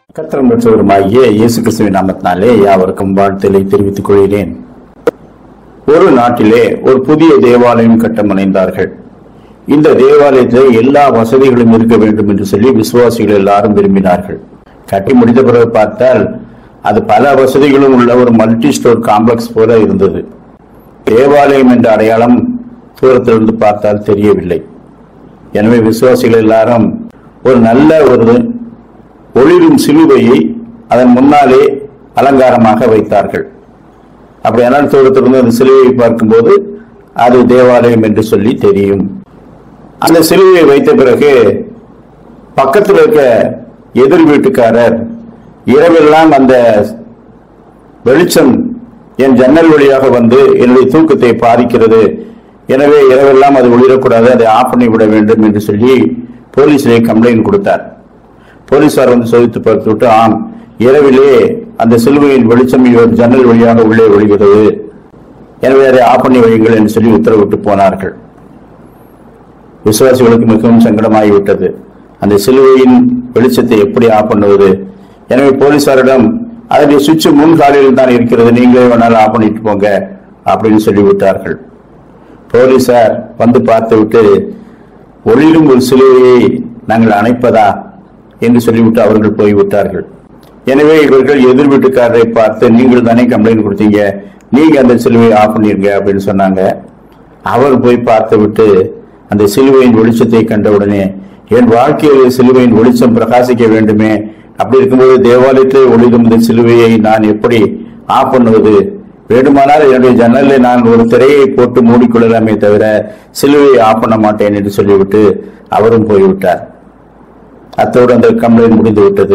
கத்திரம் பெற்றவருமாகிய இயேசு கிறிஸ்துவின் நாமத்தினாலே யாவருக்கும் வாழ்த்தலை தெரிவித்துக் கொள்கிறேன் ஒரு நாட்டிலே ஒரு புதிய தேவாலயம் கட்டமடைந்தார்கள் இந்த தேவாலயத்தில் எல்லா வசதிகளும் இருக்க வேண்டும் என்று சொல்லி விசுவாசிகள் எல்லாரும் விரும்பினார்கள் கட்டி முடித்த பிறகு பார்த்தால் அது பல வசதிகளும் உள்ள ஒரு மல்டி ஸ்டோர் காம்ப்ளெக்ஸ் போல இருந்தது தேவாலயம் என்ற அடையாளம் தூரத்திலிருந்து பார்த்தால் தெரியவில்லை எனவே விசுவாசிகள் எல்லாரும் ஒரு நல்ல ஒரு ஒளிரும் சிலுவையை அதன் முன்னாலே அலங்காரமாக வைத்தார்கள் அப்படியானால் தூரத்திலிருந்து அந்த சிலுவையை பார்க்கும்போது அது தேவாலயம் என்று சொல்லி தெரியும் அந்த சிலுவையை வைத்த பிறகு பக்கத்தில் இருக்க எதிர் வீட்டுக்காரர் இரவெல்லாம் அந்த வெளிச்சம் என் ஜன்னல் வழியாக வந்து என்னுடைய தூக்கத்தை பாதிக்கிறது எனவே இரவெல்லாம் அது ஒளிரக்கூடாது அதை ஆஃப் பண்ணி விட வேண்டும் என்று சொல்லி போலீஸிலே கம்ப்ளைண்ட் கொடுத்தார் போலீசார் வந்து சோதித்து பார்த்து விட்டு ஆம் இரவிலே அந்த சிலுவையின் வெளிச்சம் இவர் ஜன்னல் வழியாக உள்ளே ஒளிகிறது எனவே அதை ஆஃப் பண்ணி வையுங்கள் என்று சொல்லி உத்தரவிட்டு போனார்கள் விசுவாசிகளுக்கு மிகவும் சங்கடமாகிவிட்டது அந்த சிலுவையின் வெளிச்சத்தை எப்படி ஆஃப் பண்ணுவது எனவே போலீசாரிடம் அதனுடைய சுவிட்ச் முன் காலையில் தான் இருக்கிறது நீங்களே வேணாலும் ஆஃப் பண்ணிட்டு போங்க அப்படின்னு சொல்லிவிட்டார்கள் போலீசார் வந்து பார்த்துவிட்டு ஒளிரும் ஒரு சிலுவையை நாங்கள் அணைப்பதா என்று சொல்லிவிட்டு அவர்கள் போய்விட்டார்கள் எனவே இவர்கள் எதிர் வீட்டுக்காரரை பார்த்து நீங்கள் தானே கம்ப்ளைண்ட் கொடுத்தீங்க நீங்க அந்த சிலுவையை ஆஃப் பண்ணிருங்க அப்படின்னு சொன்னாங்க அவர் போய் பார்த்து விட்டு அந்த சிலுவையின் வெளிச்சத்தை கண்டவுடனே என் வாழ்க்கையில் சிலுவையின் வெளிச்சம் பிரகாசிக்க வேண்டுமே அப்படி இருக்கும்போது தேவாலயத்திலே ஒளிரும் இந்த சிலுவையை நான் எப்படி ஆஃப் பண்ணுவது வேண்டுமானால் என்னுடைய ஜன்னலில் நான் ஒரு திரையை போட்டு மூடிக்கொள்ளலாமே தவிர சிலுவையை ஆஃப் பண்ண மாட்டேன் என்று சொல்லிவிட்டு அவரும் போய்விட்டார் அத்தோடு அந்த கம்ப்ளைண்ட் முடிந்து விட்டது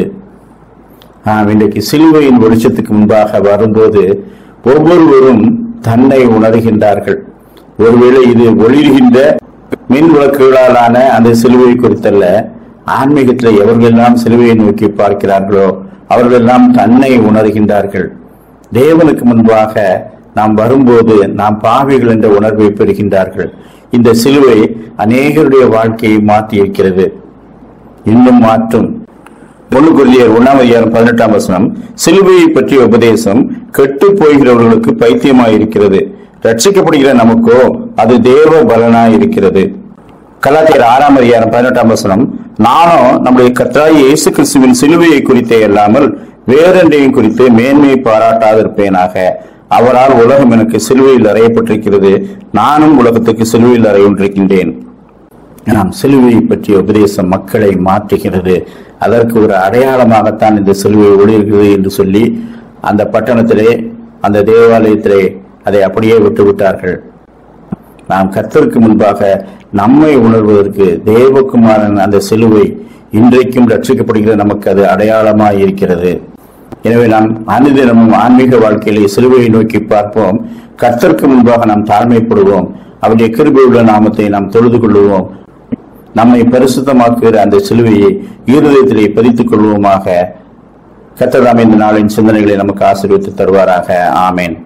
ஆம் இன்றைக்கு சிலுவையின் வெளிச்சத்துக்கு முன்பாக வரும்போது ஒவ்வொருவரும் தன்னை உணர்கின்றார்கள் ஒருவேளை இது ஒளிர்கின்ற மின் விளக்குகளாலான அந்த சிலுவை குறித்தல்ல ஆன்மீகத்தில் எவர்களெல்லாம் சிலுவையை நோக்கி பார்க்கிறார்களோ அவர்களெல்லாம் தன்னை உணர்கின்றார்கள் தேவனுக்கு முன்பாக நாம் வரும்போது நாம் பாவிகள் என்ற உணர்வை பெறுகின்றார்கள் இந்த சிலுவை அநேகருடைய வாழ்க்கையை மாற்றி இருக்கிறது இன்னும் மாற்றும் ஒன்று கொல்லியர் ஒன்னாம் அதிகாரம் பதினெட்டாம் வசனம் சிலுவையை பற்றிய உபதேசம் கெட்டு போகிறவர்களுக்கு பைத்தியமாய் இருக்கிறது ரட்சிக்கப்படுகிற நமக்கோ அது தேவ பலனாய் இருக்கிறது கலாத்தியர் ஆறாம் அதிகாரம் பதினெட்டாம் வசனம் நானும் நம்முடைய கர்த்தராகிய இயேசு கிறிஸ்துவின் சிலுவையை குறித்தே அல்லாமல் வேறென்றையும் குறித்து மேன்மையை பாராட்டாதிருப்பேனாக அவரால் உலகம் எனக்கு சிலுவையில் அறையப்பட்டிருக்கிறது நானும் உலகத்துக்கு சிலுவையில் அறையொன்றிருக்கின்றேன் நாம் சிலுவையை பற்றிய உபதேசம் மக்களை மாற்றுகிறது அதற்கு ஒரு அடையாளமாகத்தான் இந்த சிலுவை ஒளிர்கிறது என்று சொல்லி அந்த பட்டணத்திலே அந்த தேவாலயத்திலே அதை அப்படியே விட்டு விட்டார்கள் நாம் கர்த்தருக்கு முன்பாக நம்மை உணர்வதற்கு தேவகுமாரன் அந்த சிலுவை இன்றைக்கும் ரட்சிக்கப்படுகிற நமக்கு அது அடையாளமாய் இருக்கிறது எனவே நாம் அனுதினமும் ஆன்மீக வாழ்க்கையிலே சிலுவையை நோக்கி பார்ப்போம் கர்த்தருக்கு முன்பாக நாம் தாழ்மைப்படுவோம் அவருடைய கிருபையுள்ள நாமத்தை நாம் தொழுது கொள்வோம் நம்மை பரிசுத்தமாக்குகிற அந்த சிலுவையை இருதயத்திலே பதித்துக் கொள்வோமாக கர்த்தர் தாம் இந்த நாளின் சிந்தனைகளை நமக்கு ஆசீர்வித்து தருவாராக ஆமேன்